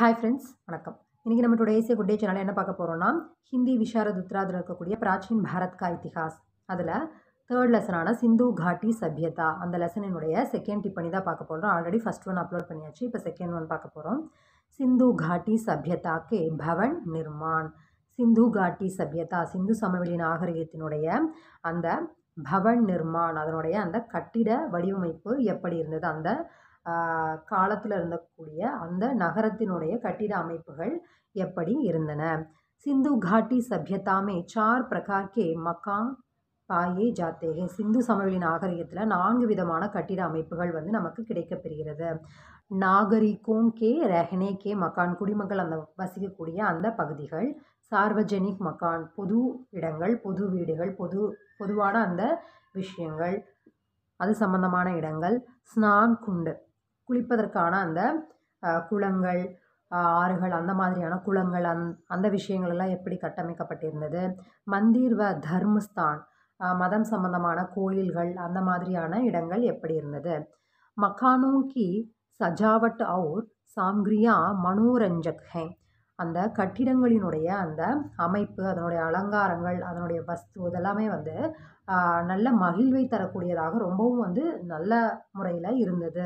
hi friends வணக்கம் இன்றைக்கி நம்ம டுடே ஏசிய குட் டே சேனல் என்ன பார்க்க போகிறோம்னா ஹிந்தி விஷாரத் உத்ராதில் இருக்கக்கூடிய பிராச்சீன் பாரத் கா இத்திஹாஸ் அதில் தேர்ட் லெசனான சிந்து காட்டி சபியதா அந்த லெசனினுடைய செகண்ட் டிப்பணி தான் பார்க்க போகிறோம் ஆல்ரெடி ஃபஸ்ட் ஒன் அப்லோட் பண்ணியாச்சு இப்போ செகண்ட் ஒன் பார்க்க போகிறோம் சிந்து காட்டி சபியதா கே பவன் நிர்மான் சிந்து காட்டி சபியதா சிந்து சமவெளி நாகரிகத்தினுடைய அந்த பவன் நிர்மான் அதனுடைய அந்த கட்டிட வடிவமைப்பு எப்படி இருந்தது அந்த காலத்தில் இருந்தக்கூடிய அந்த நகரத்தினுடைய கட்டிட அமைப்புகள் எப்படி இருந்தன சிந்து घाटी सभ्यता में चार प्रकार के मकान பாயே ஜாத்தேகே சிந்து சமவெளி நாகரிகத்தில் நான்கு விதமான கட்டிட அமைப்புகள் வந்து நமக்கு கிடைக்கப்பெறுகிறது நாகரிகோம் கே ரெஹனே கே மக்கான் குடிமக்கள் அந்த வசிக்கக்கூடிய அந்த பகுதிகள் சார்வஜனிக் மக்கான் பொது இடங்கள் பொது வீடுகள் பொது பொதுவான அந்த விஷயங்கள் அது சம்பந்தமான இடங்கள் ஸ்நான் குண்டு குளிப்பதற்கான அந்த குளங்கள் ஆறுகள் அந்த மாதிரியான குளங்கள் அந் அந்த விஷயங்கள் எல்லாம் எப்படி கட்டமைக்கப்பட்டிருந்தது மந்திர் வ தர்மஸ்தான் மதம் சம்பந்தமான கோயில்கள் அந்த மாதிரியான இடங்கள் எப்படி இருந்தது மக்கானோ கி சஜாவட் அவுர் சாம்கிரியா மனோரஞ்சக் ஹே அந்த கட்டிடங்களினுடைய அந்த அமைப்பு அதனுடைய அலங்காரங்கள் அதனுடைய வஸ்து இதெல்லாமே வந்து நல்ல மகிழ்வை தரக்கூடியதாக ரொம்பவும் வந்து நல்ல முறையில் இருந்தது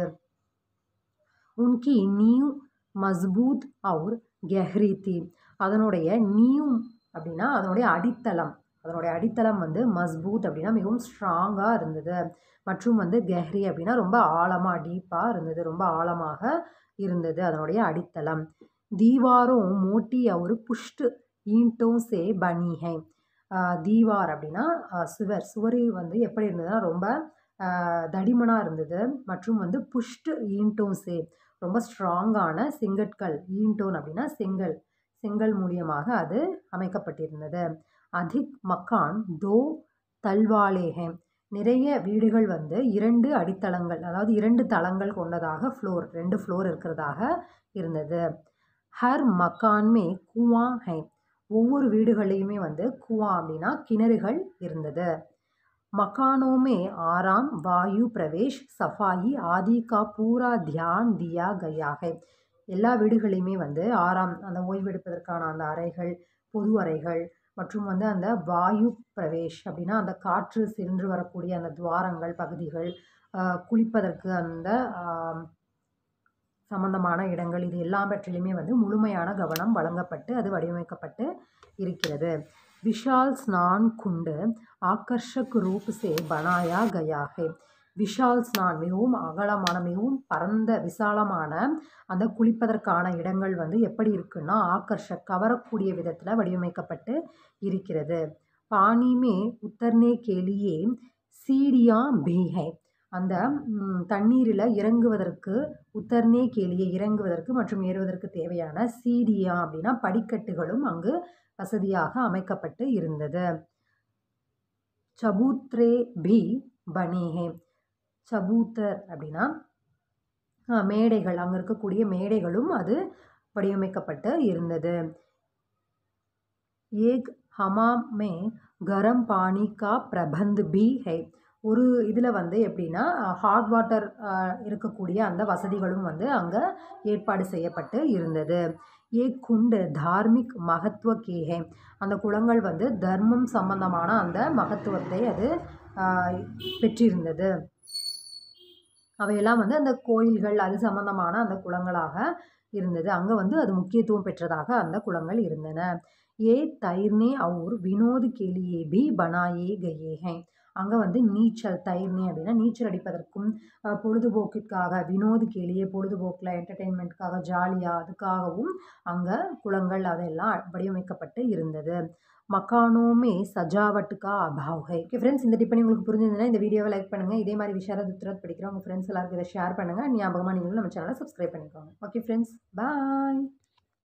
உன்கி நீவ் மஸ்பூத் அவுர் கெஹ்ரி தி அதனுடைய நீவ் அப்படின்னா அதனுடைய அடித்தளம் அதனுடைய அடித்தளம் வந்து மஸ்பூத் அப்படின்னா மிகவும் ஸ்ட்ராங்காக இருந்தது மற்றும் வந்து கெஹ்ரி அப்படின்னா ரொம்ப ஆழமாக டீப்பாக இருந்தது ரொம்ப ஆழமாக இருந்தது அதனுடைய அடித்தளம் தீவாரும் மோட்டி அவர் புஷ்டு ஈண்டோ சே பனிஹை தீவார் அப்படின்னா சுவர் சுவரில் வந்து எப்படி இருந்ததுன்னா ரொம்ப தடிமனாக இருந்தது மற்றும் வந்து புஷ்டு ஈண்டோசே ரொம்ப ஸ்ட்ராங்கான செங்கற்கள் ஈண்டோன் அப்படின்னா செங்கல் செங்கல் மூலியமாக அது அமைக்கப்பட்டிருந்தது அதிக் மக்கான் தோ தல்வாலேஹே நிறைய வீடுகள் வந்து இரண்டு அடித்தளங்கள் அதாவது இரண்டு தளங்கள் கொண்டதாக ஃப்ளோர் ரெண்டு ஃப்ளோர் இருக்கிறதாக இருந்தது ஹர் மக்கான்மே குவா ஹை ஒவ்வொரு வீடுகள்லையுமே வந்து குவா அப்படின்னா கிணறுகள் இருந்தது मकानों में आराम वायु प्रवेश सफाई आदि का पूरा ध्यान दिया गया है எல்லா வீடுகளையுமே வந்து ஆறாம் அந்த ஓய்வெடுப்பதற்கான அந்த அறைகள் பொது அறைகள் மற்றும் வந்து அந்த வாயு பிரவேஷ் அப்படின்னா அந்த காற்று சென்று வரக்கூடிய அந்த துவாரங்கள் பகுதிகள் குளிப்பதற்கு அந்த சம்பந்தமான இடங்கள் இது எல்லாவற்றிலுமே வந்து முழுமையான கவனம் வழங்கப்பட்டு அது வடிவமைக்கப்பட்டு இருக்கிறது விஷால் ஸ்நான் குண்டு ஆக்கர்ஷக் ரூப் சே பனாயா கயா ஹே விஷால் ஸ்நான் மிகவும் அகலமான மிகவும் பரந்த விசாலமான அந்த குளிப்பதற்கான இடங்கள் வந்து எப்படி இருக்குன்னா ஆக்கர்ஷக் கவரக்கூடிய விதத்தில் வடிவமைக்கப்பட்டு இருக்கிறது பானிமே உத்தர்னே கேலியே சீடியா பீஹை அந்த தண்ணீரில் இறங்குவதற்கு உத்தர்னே கேலியை இறங்குவதற்கு மற்றும் ஏறுவதற்கு தேவையான சீடியா அப்படின்னா படிக்கட்டுகளும் அங்கு வசதியாக அமைக்கப்பட்டு இருந்தது சபூத்ரே பி பனேஹே சபூத்தர் அப்படின்னா மேடைகள் அங்கே இருக்கக்கூடிய மேடைகளும் அது வடிவமைக்கப்பட்டு இருந்தது ஏக் ஹமாம் மே கரம் பானி கா பிரபந்த் பி ஹை ஒரு இதில் வந்து எப்படின்னா ஹாட் வாட்டர் இருக்கக்கூடிய அந்த வசதிகளும் வந்து அங்கே ஏற்பாடு செய்யப்பட்டு இருந்தது ஏ குண்டு தார்மிக் மகத்துவ கேஹே அந்த குளங்கள் வந்து தர்மம் சம்பந்தமான அந்த மகத்துவத்தை அது பெற்றிருந்தது அவையெல்லாம் வந்து அந்த கோயில்கள் அது சம்பந்தமான அந்த குளங்களாக இருந்தது அங்கே வந்து அது முக்கியத்துவம் பெற்றதாக அந்த குளங்கள் இருந்தன ஏ தைர்னே அவுர் வினோது கேலியே பி பனாயே கயேஹே அங்கே வந்து நீச்சல் தயிர்னே அப்படின்னா நீச்சல் அடிப்பதற்கும் பொழுதுபோக்கிற்காக வினோது கேலியே பொழுதுபோக்கில் என்டர்டெயின்மெண்ட்காக ஜாலியாக அதுக்காகவும் அங்கே குளங்கள் அதெல்லாம் வடிவமைக்கப்பட்டு இருந்தது மக்கானோமே சஜாவட்டுக்கா அபாவ் ஹை ஓகே ஃப்ரெண்ட்ஸ் இந்த டிப்பனி உங்களுக்கு புரிஞ்சிருந்ததுன்னா இந்த வீடியோவை லைக் பண்ணுங்கள் இதே மாதிரி விஷயம் துத்ரத் படிக்கிற உங்கள் ஃப்ரெண்ட்ஸ் எல்லாருக்கும் இதை ஷேர் பண்ணுங்கள் ஞாபகமாக நீங்களும் நம்ம சேனலை சப்ஸ்கிரைப் பண்ணிக்கோங்க ஓகே ஃப்ரெண்ட்ஸ் பாய்